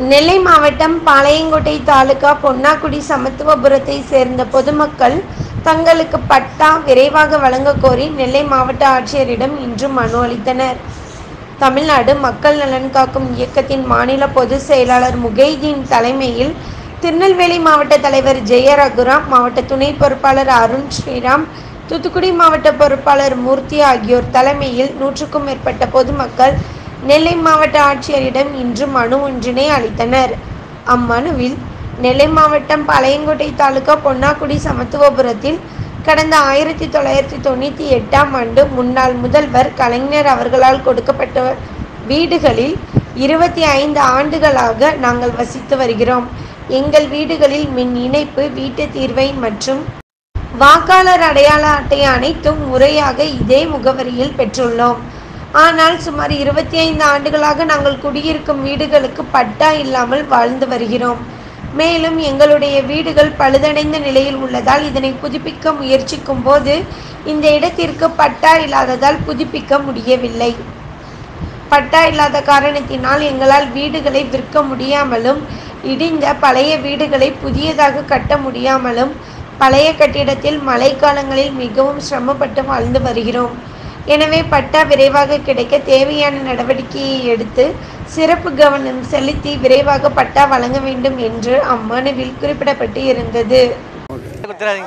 நெல்லை மாவட்டம் பாளையங்கோட்டை தாலுகா பொன்னாக்குடி சமத்துவபுரத்தை சேர்ந்த பொதுமக்கள் தங்களுக்கு பட்டா விரைவாக வழங்கக் கோரி நெல்லை மாவட்ட ஆட்சியரிடம் இன்று மனு அளித்தனர் தமிழ்நாடு மக்கள் நலன் காக்கும் இயக்கத்தின் மாநில பொதுச் செயலாளர் முகைதீன் தலைமையில் திருநெல்வேலி மாவட்ட தலைவர் ஜெய ரகுராம் மாவட்ட துணை பொறுப்பாளர் அருண் ஸ்ரீராம் தூத்துக்குடி மாவட்ட பொறுப்பாளர் மூர்த்தி ஆகியோர் தலைமையில் நூற்றுக்கும் மேற்பட்ட பொதுமக்கள் நெல்லை மாவட்ட ஆட்சியரிடம் இன்று மனு ஒன்றினை அளித்தனர் அம்மனுவில் நெல்லை மாவட்டம் பாளையங்கோட்டை தாலுகா பொன்னாக்குடி சமத்துவபுரத்தில் கடந்த ஆயிரத்தி தொள்ளாயிரத்தி தொண்ணூற்றி எட்டாம் ஆண்டு முன்னாள் முதல்வர் கலைஞர் அவர்களால் கொடுக்கப்பட்ட வீடுகளில் இருபத்தி ஐந்து ஆண்டுகளாக நாங்கள் வசித்து வருகிறோம் எங்கள் வீடுகளில் மின் இணைப்பு வீட்டு தீர்வை மற்றும் வாக்காளர் அடையாள அட்டை அனைத்தும் முறையாக இதே முகவரியில் பெற்றுள்ளோம் ஆனால் சுமார் இருபத்தி ஐந்து ஆண்டுகளாக நாங்கள் குடியிருக்கும் வீடுகளுக்கு பட்டா இல்லாமல் வாழ்ந்து வருகிறோம் மேலும் எங்களுடைய வீடுகள் பழுதடைந்த நிலையில் உள்ளதால் இதனை புதுப்பிக்க முயற்சிக்கும் போது இந்த இடத்திற்கு பட்டா இல்லாததால் புதுப்பிக்க முடியவில்லை பட்டா இல்லாத காரணத்தினால் எங்களால் வீடுகளை விற்க முடியாமலும் இடிந்த பழைய வீடுகளை புதியதாக கட்ட முடியாமலும் பழைய கட்டிடத்தில் மழைக்காலங்களில் மிகவும் சிரமப்பட்டு வாழ்ந்து வருகிறோம் எனவே பட்டா விரைவாக கிடைக்க தேவையான நடவடிக்கையை எடுத்து சிறப்பு கவனம் செலுத்தி விரைவாக பட்டா வழங்க வேண்டும் என்று அம்மனுவில் குறிப்பிடப்பட்டு இருந்தது கொடுத்துறாதீங்க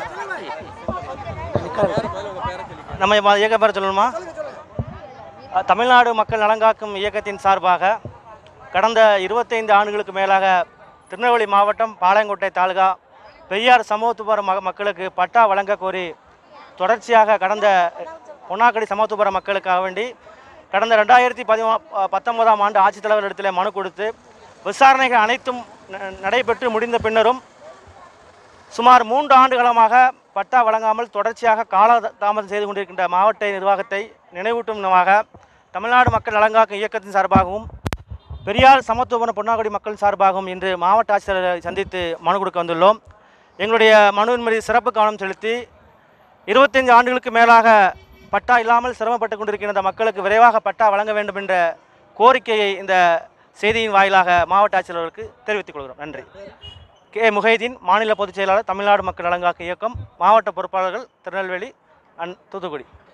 நம்ம ம- இயக்க பேர சொல்லணுமா அஹ், தமிழ்நாடு மக்கள் நலங்காக்கும் இயக்கத்தின் சார்பாக கடந்த இருபத்தைந்து ஆண்டுகளுக்கு மேலாக திருநெல்வேலி மாவட்டம் பாளையங்கோட்டை தாலுகா பெரியார் சமத்துவபுர ம மக்களுக்கு பட்டா வழங்க கோரி தொடர்ச்சியாக கடந்த பொன்னாக்கடி சமத்துவபுர மக்களுக்காக வேண்டி கடந்த ரெண்டாயிரத்தி பதிமூ பத்தொன்பதாம் ஆண்டு ஆட்சித்தலைவரிடத்தில் மனு கொடுத்து விசாரணைகள் அனைத்தும் ந- நடைபெற்று முடிந்த பின்னரும் சுமார் மூன்று ஆண்டுகாலமாக பட்டா வழங்காமல் தொடர்ச்சியாக கால தாமதம் செய்து கொண்டிருக்கின்ற மாவட்ட நிர்வாகத்தை நினைவூட்டும் விதமாக தமிழ்நாடு மக்கள் நலங்காக்கும் இயக்கத்தின் சார்பாகவும் பெரியார் சமத்துவபுரம் பொன்னாக்குடி மக்கள் சார்பாகவும் இன்று மாவட்ட ஆட்சியரை சந்தித்து மனு கொடுக்க வந்துள்ளோம் எங்களுடைய மனுவின் மீது சிறப்பு கவனம் செலுத்தி இருபத்தைந்து ஆண்டுகளுக்கு மேலாக பட்டா இல்லாமல் சிரமப்பட்டு கொண்டிருக்கின்ற இந்த மக்களுக்கு விரைவாக பட்டா வழங்க வேண்டும் என்ற கோரிக்கையை இந்த செய்தியின் வாயிலாக மாவட்ட ஆட்சியர்களுக்கு தெரிவித்துக் கொள்கிறோம் நன்றி கே முஹைதீன் மாநில பொதுச் செயலாளர் தமிழ்நாடு மக்கள் நலங்காக்க இயக்கம் மாவட்ட பொறுப்பாளர்கள் திருநெல்வேலி அண்ட் தூத்துக்குடி